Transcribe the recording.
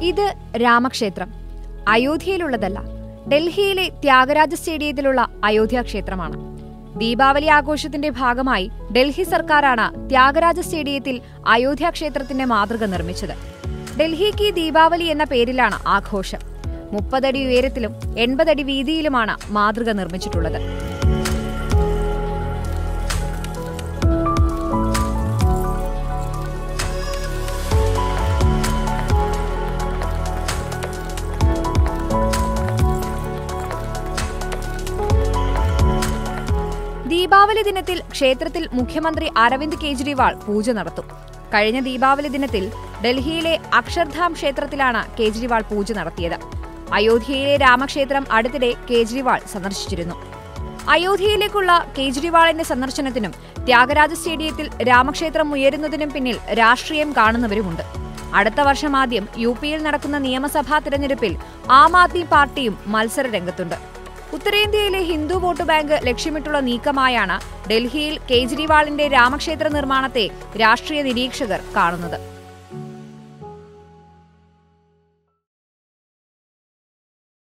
ഇത് രാമക്ഷേത്രം അയോധ്യയിലുള്ളതല്ല ഡൽഹിയിലെ ത്യാഗരാജ സ്റ്റേഡിയത്തിലുള്ള അയോധ്യ ക്ഷേത്രമാണ് ദീപാവലി ആഘോഷത്തിന്റെ ഭാഗമായി ഡൽഹി സർക്കാരാണ് ത്യാഗരാജ സ്റ്റേഡിയത്തിൽ അയോധ്യ ക്ഷേത്രത്തിന്റെ മാതൃക നിർമ്മിച്ചത് ഡൽഹിക്ക് ദീപാവലി എന്ന പേരിലാണ് ആഘോഷം മുപ്പതടി ഉയരത്തിലും എൺപതടി വീതിയിലുമാണ് മാതൃക നിർമ്മിച്ചിട്ടുള്ളത് ദീപാവലി ദിനത്തിൽ ക്ഷേത്രത്തിൽ മുഖ്യമന്ത്രി അരവിന്ദ് കെജ്രിവാൾ പൂജ നടത്തും കഴിഞ്ഞ ദീപാവലി ദിനത്തിൽ ഡൽഹിയിലെ അക്ഷർധാം ക്ഷേത്രത്തിലാണ് കേജ്രിവാൾ പൂജ നടത്തിയത് അയോധ്യയിലെ രാമക്ഷേത്രം അടുത്തിടെ കേജ്രിവാൾ സന്ദർശിച്ചിരുന്നു അയോധ്യയിലേക്കുള്ള കേജ്രിവാളിന്റെ സന്ദർശനത്തിനും ത്യാഗരാജ സ്റ്റേഡിയത്തിൽ രാമക്ഷേത്രം ഉയരുന്നതിനും പിന്നിൽ രാഷ്ട്രീയം കാണുന്നവരുമുണ്ട് അടുത്ത വർഷം ആദ്യം യു പിയിൽ നടക്കുന്ന നിയമസഭാ തിരഞ്ഞെടുപ്പിൽ ആം ആദ്മി പാർട്ടിയും മത്സര രംഗത്തുണ്ട് ഉത്തരേന്ത്യയിലെ ഹിന്ദു വോട്ട് ബാങ്ക് ലക്ഷ്യമിട്ടുള്ള നീക്കമായാണ് ഡൽഹിയിൽ കേജ്രിവാളിന്റെ രാമക്ഷേത്ര നിർമ്മാണത്തെ രാഷ്ട്രീയ നിരീക്ഷകർ കാണുന്നത്